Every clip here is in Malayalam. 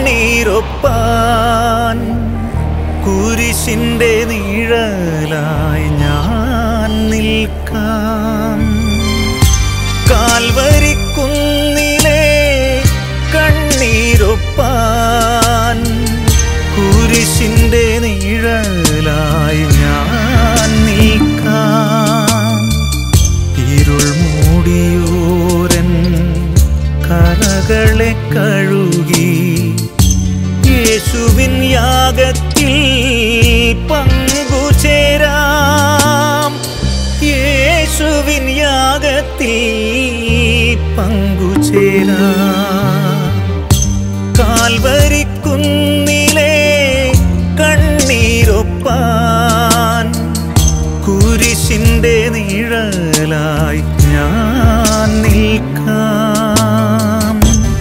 കണ്ണീരൊപ്പാൻ കുരിശിൻ്റെ നിഴലായി ഞാൻ നിൽക്കാം കാൽവരിക്കുന്നിലെ കണ്ണീരൊപ്പാൻ കുരിശിൻ്റെ നിഴലായി ഞാൻ നിൽക്കാം ഇരുൾ മൂടിയോരൻ കറകളെ കഴുകി യേശുവിൻ യാഗത്തിൽ പങ്കുചേരാം യേശുവിൻ യാഗത്തിൽ പങ്കുചേരാം കാൽവരിക്കുന്നിലെ കണ്ണീരൊപ്പാൻ കുരിശിൻ്റെ നിഴലായി ഞാൻ നിൽക്കാം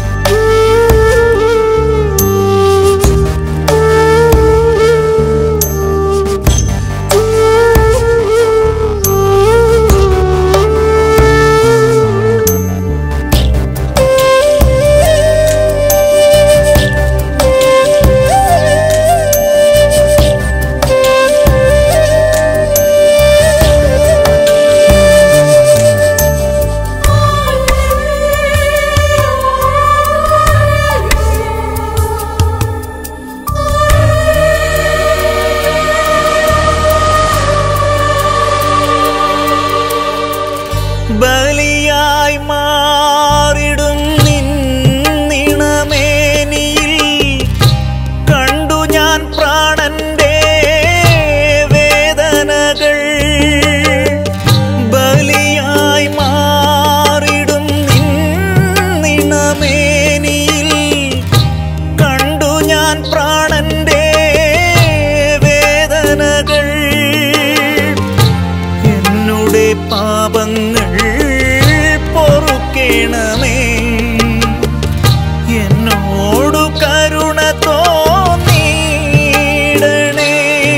ബലിയായി മാറിടും നിന്നിണമേനിയിൽ കണ്ടു ഞാൻ പ്രാണന്റെ വേദനകൾ ബലിയായി മാറിടും നിന്നിണമേനിയിൽ കണ്ടു ഞാൻ പ്രാണന്റെ വേദനകൾ എന്നുടെ പാപങ്ങൾ പൊറുക്കേണമേ എന്നോടു കരുണ തോന്നിയിടണേ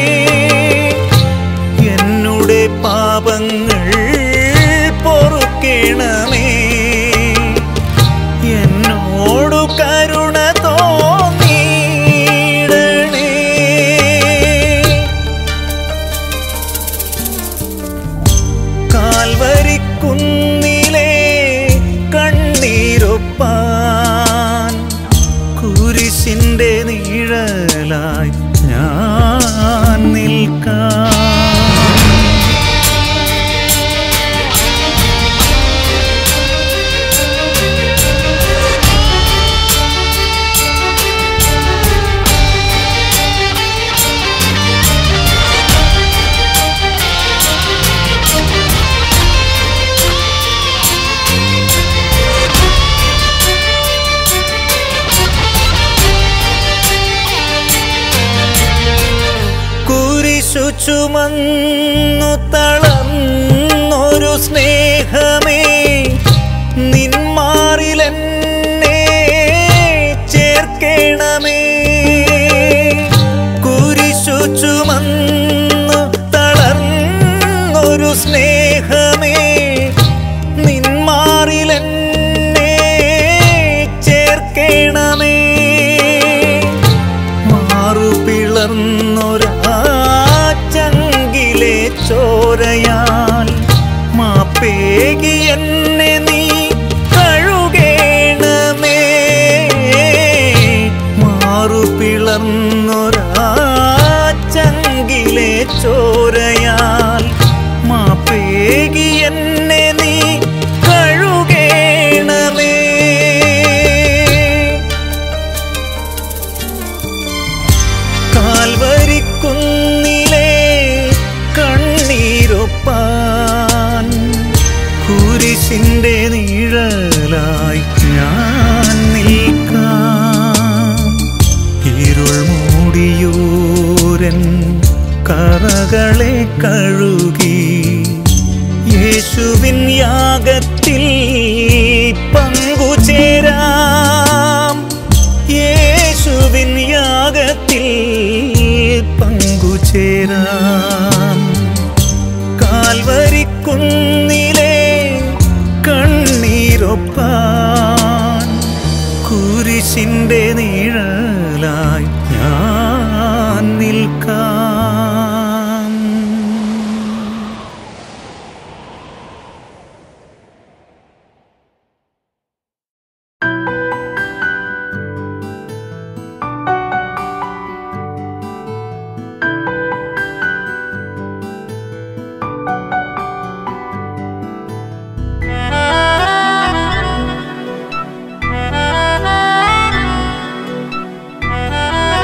എന്നുടെ പാപങ്ങൾ പൊറുക്കേണമേ എന്നോടു കരുണ തോന്നിയിടണേ കാൽവരിക്കുന്നിലെ കണ്ണീരൊപ്പാൻ കുരിശിൻ്റെ നിഴലായി ഞാൻ നിൽക്കാം കുരിശു ചുമന്നു തളർന്നൊരു സ്നേഹമേ നിന്മാറിലെന്നെ ചേർക്കേണമേ കുരിശു ചുമന്നു തളർന്നൊരു സ്നേഹമേ നിന്മാറിലെന്നെ ചേർക്കേണമേ മാറു പിളർന്നൊരാച്ചങ്കിലെ ചോരയാൽ മാപ്പേകി എന്നെ നീ കഴുകേണമേ മാറു പിളർന്നൊരാച്ചങ്കിലെ ചോരയാൽ മാപ്പേകി എന്നെ നീ കഴുകേണമേ കാൽവരിക്കുന്നിലെ കണ്ണീരൊപ്പാൻ കുരിശിൻ്റെ നിഴലായി ഞാൻ നിൽക്കാം ഇരുൾ മൂടിയോരൻ കറകളെ കഴുകി യേശുവിൻ യാഗത്തിൽ പങ്കുചേരാം യേശുവിൻ യാഗത്തിൽ പങ്കുചേരാം കാൽവരിക്കുന്നിലെ കണ്ണീരൊപ്പാൻ കുരിശ് കുരിശിൻ്റെ നിഴലായി ഞാൻ നിൽക്കാം Thank you.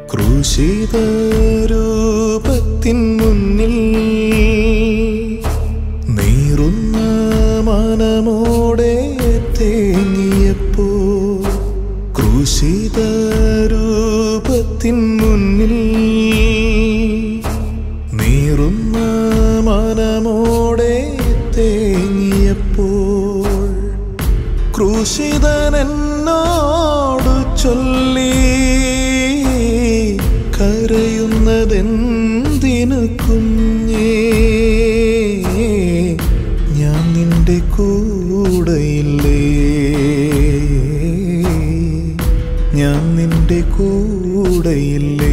ക്രൂശിത രൂപത്തിൻ മുന്നിൽ നീറുന്ന മനമോടെ തേങ്ങിയപ്പോ ക്രൂശിത രൂപത്തിൻ മുന്നിൽ നീറുന്ന മനമോടെ തേങ്ങിയപ്പോൾ ക്രൂശിതനെന്നോടു ചൊല്ലി കരയുന്നതെന്തിനു കുഞ്ഞേ ഞാൻ നിന്റെ കൂടെയില്ലേ ഞാൻ നിന്റെ കൂടെയില്ലേ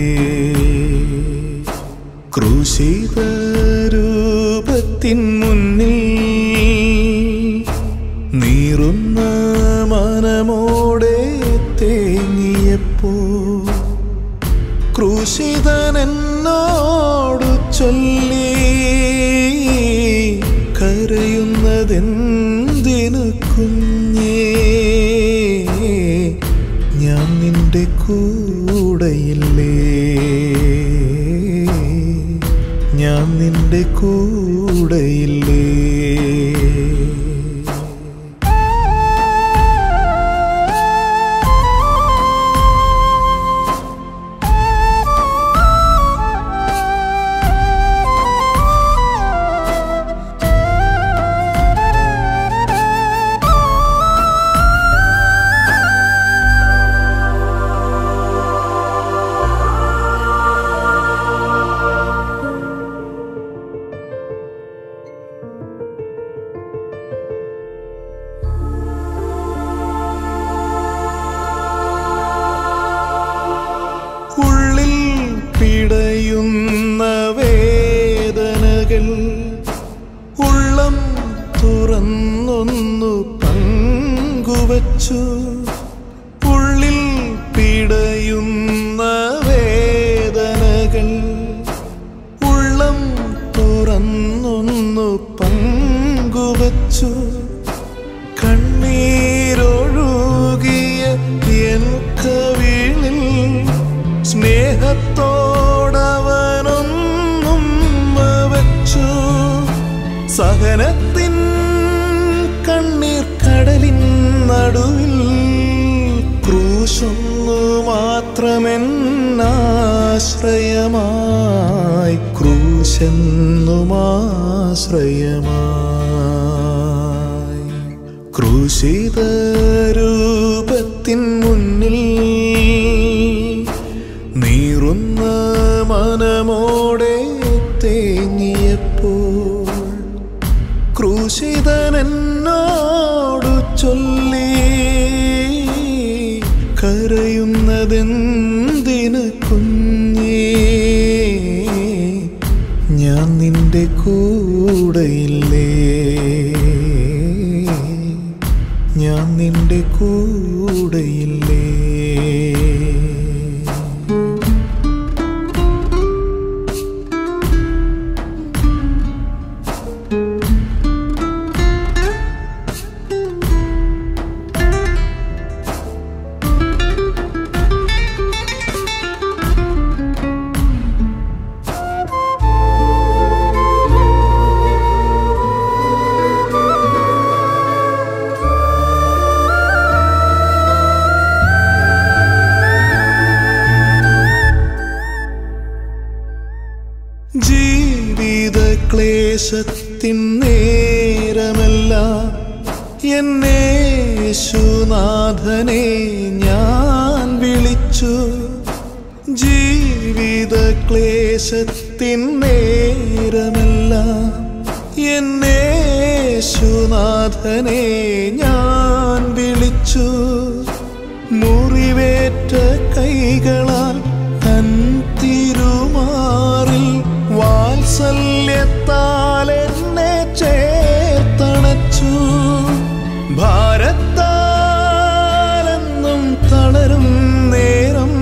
ക്രൂശിത രൂപത്തിൻ മുന്നിൽ നീറുന്ന മനമോടെ തേങ്ങിയപ്പോ ക്രൂശിതനെന്നോടു ചൊല്ലി കരയുന്നതെന്തിനു കുഞ്ഞേ ഞാൻ നിന്റെ കൂടെയില്ലേ ഞാൻ നിന്റെ കൂടെയില്ലേ ഉള്ളിൽ പിടയുന്ന വേദനകൾ ഉള്ളം തുറന്നൊന്നു പങ്കുവച്ചു ഉള്ളിൽ പിടയുന്ന വേദനകൾ ഉള്ളം തുറന്നൊന്നു പങ്കുവച്ചു കണ്ണീരൊഴുകിയ എൻ കവിളിൽ സ്നേഹത്തോടവനൊന്നും വച്ചു സഹനത്തിൻ കണ്ണീർ കടലിൻ നടുവിൽ ക്രൂശൊന്നു മാത്രമെന്നാശ്രയമായി ക്രൂശെന്നുമാശ്രയമായി ക്രൂശിത രൂപത്തിൻ മുന്നിൽ നീറുന്ന മനമോടെ തേങ്ങിയപ്പോൾ ക്രൂശിതനെന്നോടു ചൊല്ലി കരയുന്നതെന്തിനു കുഞ്ഞേ ഞാൻ നിന്റെ കൂടെയില്ലേ ഞാൻ നിന്റെ കൂടെയില്ലേ ജീവിത ക്ലേശത്തിൻ നേരമല്ല എന്നേശുനാഥനെ ഞാൻ വിളിച്ചു ജീവിത ക്ലേശത്തിൻ നേരമല്ല എന്നേശുനാഥനെ ഞാൻ വിളിച്ചു മുറിവേറ്റ കൈകളാൽ തൻ തിരുമാറിൽ വാത്സല്യത്താൽ എന്നെ ചേർത്തണച്ചു ഭാരത്താലെന്നും തളരും നേരം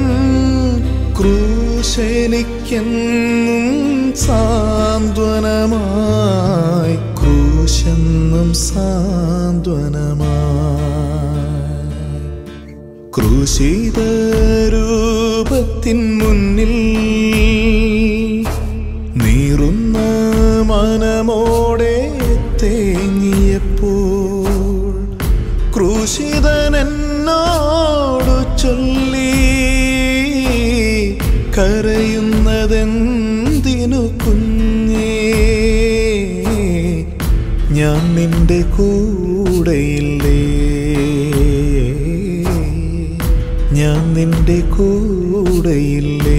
ക്രൂശനിക്കെന്നും സാന്ത്വനമായി ക്രൂശെന്നും സാന്ത്വനമായി ക്രൂശിത രൂപത്തിൻ കരയുന്നതെന്തിനു കുഞ്ഞേ ഞാൻ നിന്റെ കൂടെയില്ലേ ഞാൻ നിന്റെ കൂടെയില്ലേ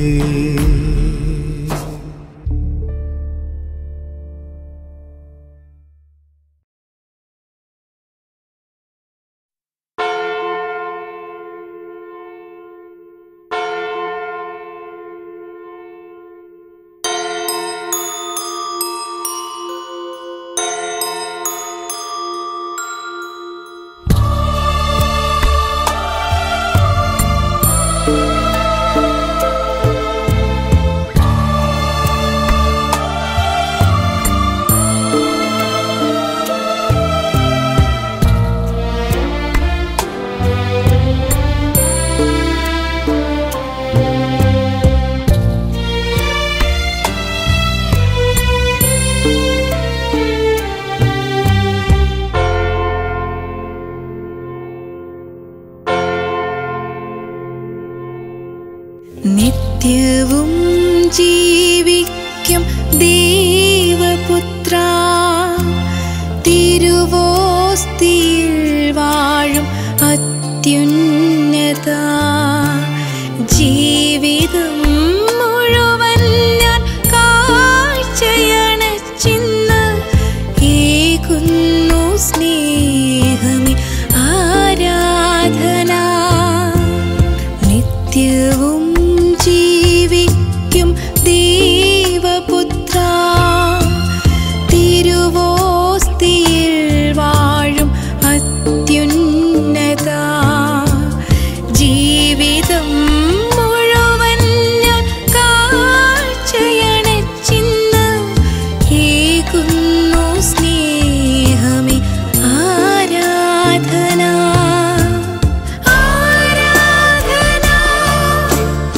നിത്യവും ജീവിക്കും ദൈവപുത്ര തിരുവോസ്തിയിൽ വാഴും അത്യുന്നത ജീവിതം മുഴുവൻ ഞാൻ കാഴ്ചയണച്ചിന്ന് ഏകുന്നു സ്നേഹമേ ആരാധന നിത്യവും ജീവിക്കും ദൈവപുത്ര തിരുവോസ്തിയിൽ വാഴും അത്യുന്നത ജീവിതം മുഴുവൻ ഞാൻ കാഴ്ചയണച്ചിന്ന് ഏകുന്നു സ്നേഹമേ ആരാധന ആരാധന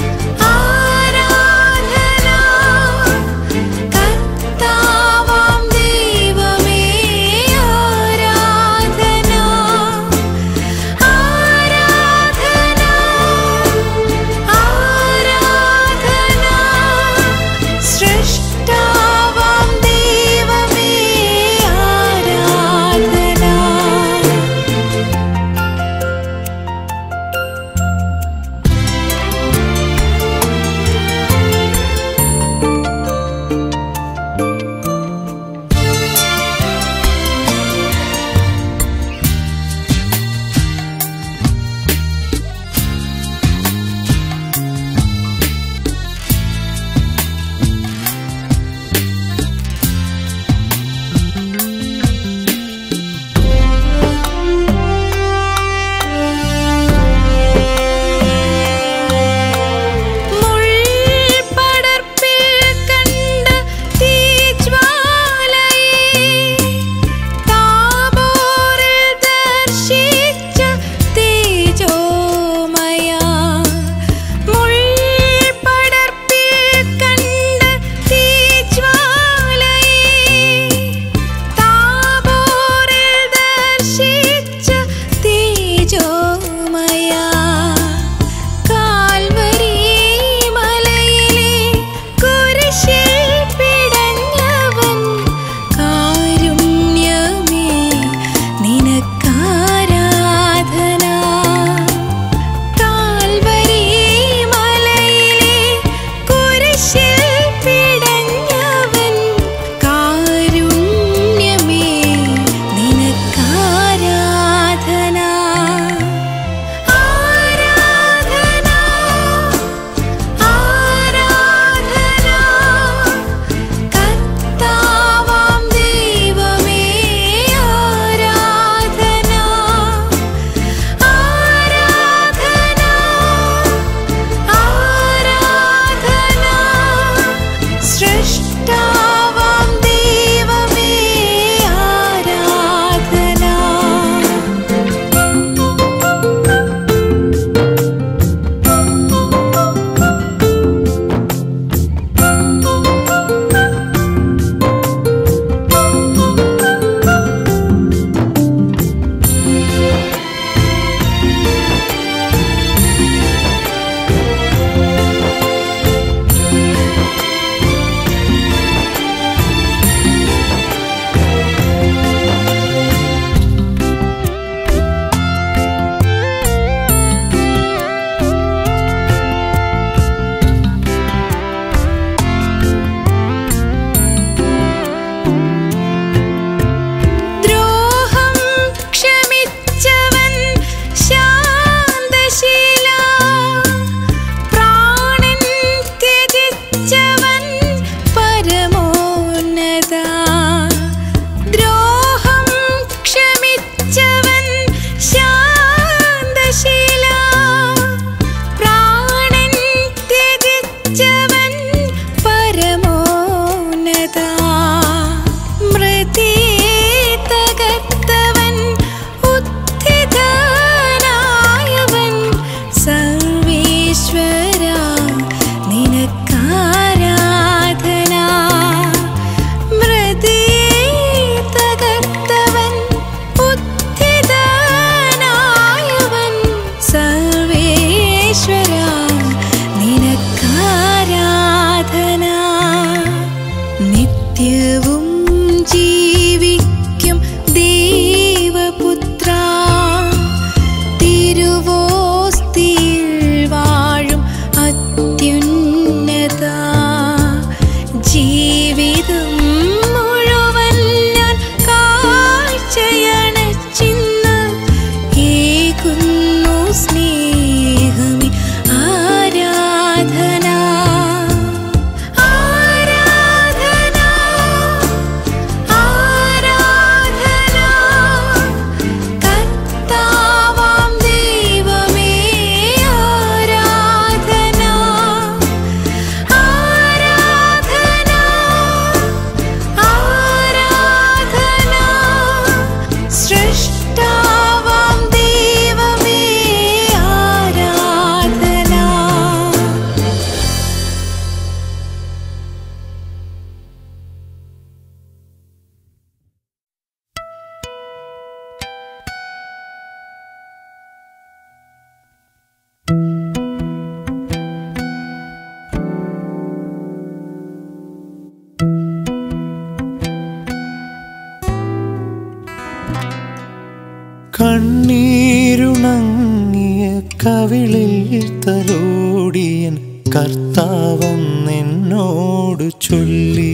കണ്ണീരുണങ്ങിയ കവിളിൽ തലോടിയൻ കർത്താവെന്നോട് ചൊല്ലി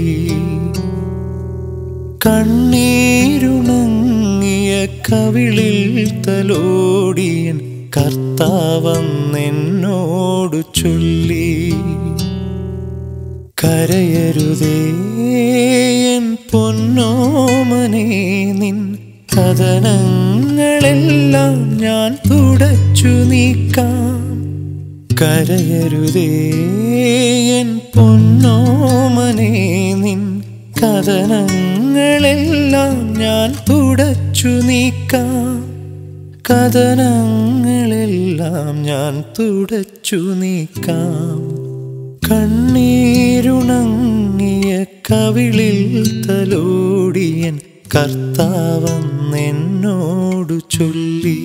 കണ്ണീരുണങ്ങിയ കവിളിൽ തലോടിയൻ കർത്താവെന്നോട് ചൊല്ലി കരയരുതേ എൻ പൊന്നോമനെ നിൻ കഥനങ്ങളെല്ലാം ഞാൻ തുടച്ചു നീക്കാം കരയരുതേ എൻ പൊന്നോമനെ നിൻ കഥനങ്ങളെല്ലാം ഞാൻ തുടച്ചു നീക്കാം കഥനങ്ങളെല്ലാം ഞാൻ തുടച്ചു നീക്കാം കണ്ണീരുണങ്ങിയ കവിളിൽ തലോടിയൻ കർത്താവെന്നോടു ചൊല്ലി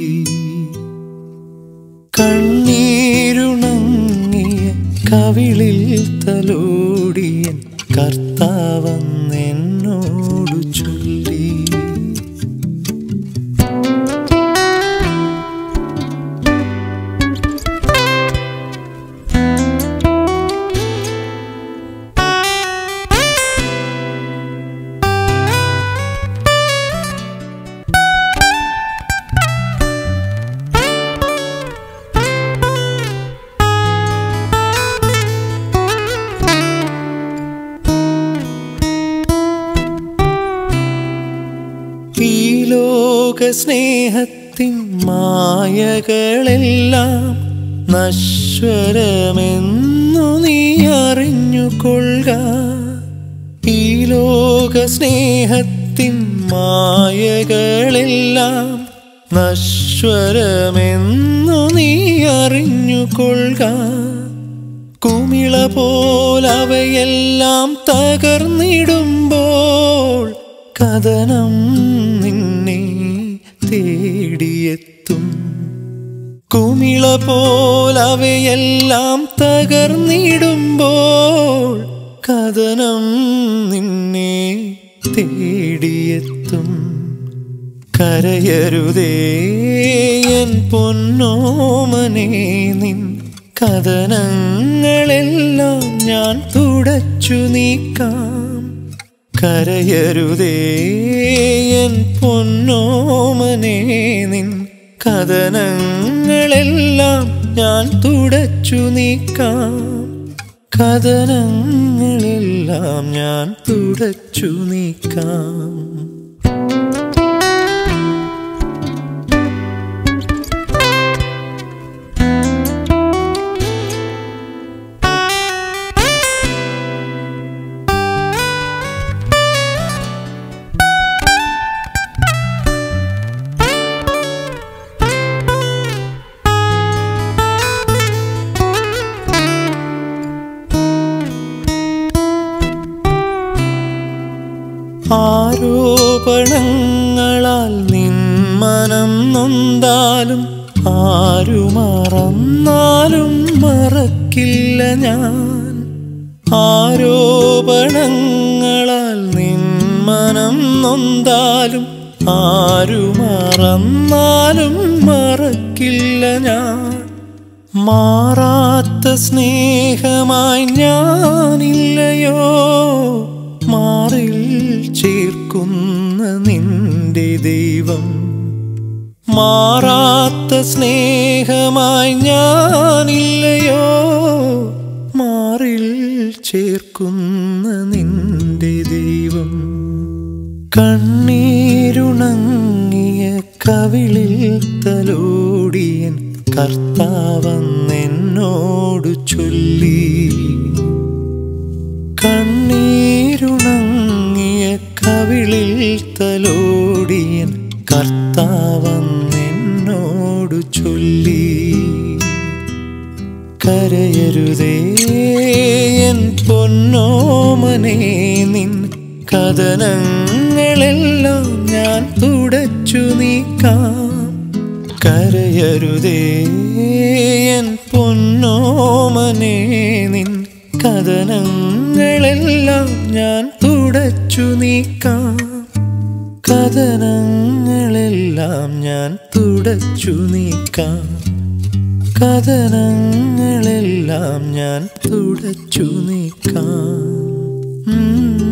കണ്ണീരുണങ്ങിയ കവിളിൽ തലോടിയൻ കർത്താവെന്നോടു ചൊല്ലി ഈ ലോക സ്നേഹത്തിൻ മായകളെല്ലാം നശ്വരമെന്നു നീ അറിഞ്ഞുകൊള്ളുക ഈ ലോക സ്നേഹത്തിൻ മായകളെല്ലാം നശ്വരമെന്നു നീ അറിഞ്ഞുകൊള്ളുക കുമിള പോലവയെല്ലാം തകർന്നിടുമ്പോൾ കഥനം നിന്നെ തേടിയെത്തും കുമിള പോലവയെല്ലാം തകർന്നിടുമ്പോൾ കഥനം നിന്നെ തേടിയെത്തും കരയരുതേ എൻ പൊന്നോമനെ നിൻ കഥനങ്ങളെല്ലാം ഞാൻ തുടച്ചു നീക്കാം കരയരുതേ എൻ പൊന്നോമനെ നിൻ കഥനങ്ങളെല്ലാം ഞാൻ തുടച്ചു നീക്കാം കഥനങ്ങളെല്ലാം ഞാൻ തുടച്ചു നീക്കാം ആരോപണങ്ങളാൽ നിൻ മനം നൊന്താലും ആരു മറന്നാലും മറക്കില്ല ഞാൻ ആരോപണങ്ങളാൽ നിൻ മനം നൊന്താലും ആരു മറന്നാലും മറക്കില്ല ഞാൻ മാറാത്ത സ്നേഹമായി ഞാനില്ലയോ മാറിൽ ചേർക്കുന്ന നിന്റെ ദൈവം മാറാത്ത സ്നേഹമായി ഞാനില്ലയോ മാറിൽ ചേർക്കുന്ന നിന്റെ ദൈവം കണ്ണീരുണങ്ങിയ കവിളിൽ തലോടിയൻ കർത്താവെന്നോടു ചൊല്ലി കണ്ണീരുണങ്ങിയ കവിളിൽ തലോടിയൻ കർത്താവെന്നോടു ചൊല്ലി കരയരുതേ എൻ പൊന്നോമനെ നിൻ കഥനങ്ങളെല്ലാം ഞാൻ തുടച്ചു നീക്കാം കരയരുതേ എൻ പൊന്നോമനെ നിൻ കഥനങ്ങളെല്ലാം ഞാൻ തുടച്ചു നീക്കാം കഥനങ്ങളെല്ലാം ഞാൻ തുടച്ചു നീക്കാം കഥനങ്ങളെല്ലാം ഞാൻ തുടച്ചു നീക്കാം ഉം.